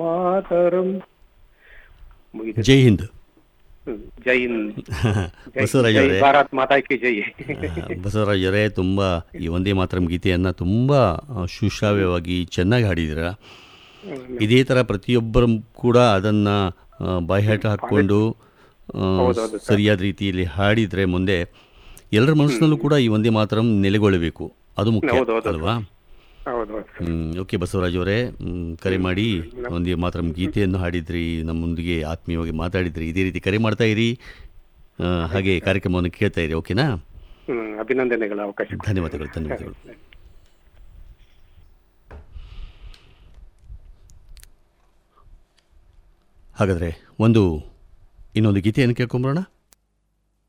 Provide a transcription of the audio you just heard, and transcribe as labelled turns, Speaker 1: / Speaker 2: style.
Speaker 1: ಮಾತರಂ ಮುಗಿತು
Speaker 2: ಜೈ ಹಿಂದ್
Speaker 1: ಹ್ಮ್. ಜೈ ಹಿಂದ್. ಜೈ-
Speaker 2: ಬಸವರಾಜ್
Speaker 1: ಜೈ
Speaker 2: ಅವರೇ
Speaker 1: ಭಾರತ್ ಮಾತಾ ಕಿ ಜೈ
Speaker 2: ಬಸವರಾಜ್ ಅವರೇ ತುಂಬ ಈ ಒಂದೇ ಮಾತರಂ ಗೀತೆಯನ್ನು ತುಂಬ ಸುಶ್ರಾವ್ಯವಾಗಿ ಚೆನ್ನಾಗಿ ಹಾಡಿದ್ದೀರಾ ಇದೇ ಥರ ಪ್ರತಿಯೊಬ್ಬರು ಕೂಡ ಅದನ್ನು ಬಾಯ್ಹಾಟ ಹಾಕ್ಕೊಂಡು ಆ,
Speaker 1: ಹೌದೌದು ಸರ್.
Speaker 2: ಸರಿಯಾದ ರೀತಿಯಲ್ಲಿ ಹಾಡಿದರೆ ಮುಂದೆ ಎಲ್ಲರ ಮನಸ್ಸಿನಲ್ಲೂ ಕೂಡ ಈ ಒಂದೇ ಮಾತರಂ ನೆಲೆಗೊಳ್ಳಬೇಕು ಅದು ಮುಖ್ಯ
Speaker 1: ಹೌದೌದು.
Speaker 2: ಅಲ್ವಾ
Speaker 1: ಹೌದು ಹೌದು
Speaker 2: ಹ್ಮ್, ಓಕೆ ಬಸವರಾಜ್ ಅವರೇ ಹ್ಮ್, ಕರೆ ಮಾಡಿ ಒಂದೇ ಮಾತ್ರ ಗೀತೆಯನ್ನು ಹಾಡಿದ್ರಿ ನಮ್ಮೊಂದಿಗೆ ಆತ್ಮೀಯವಾಗಿ ಮಾತಾಡಿದ್ರಿ ಇದೇ ರೀತಿ ಕರೆ ಮಾಡ್ತಾ ಇರಿ ಆ, ಹಾಗೆ ಕಾರ್ಯಕ್ರಮವನ್ನು ಕೇಳ್ತಾ ಇರಿ ಓಕೆನಾ
Speaker 1: ಹ್ಮ್ ಅಭಿನಂದನೆಗಳ ಅವಕಾಶ
Speaker 2: ಧನ್ಯವಾದಗಳು ಧನ್ಯವಾದಗಳು ಹಾಗಾದರೆ ಒಂದು ಇನ್ನೊಂದು ಗೀತೆಯನ್ನು ಕೇಳ್ಕೊಂಬರೋಣ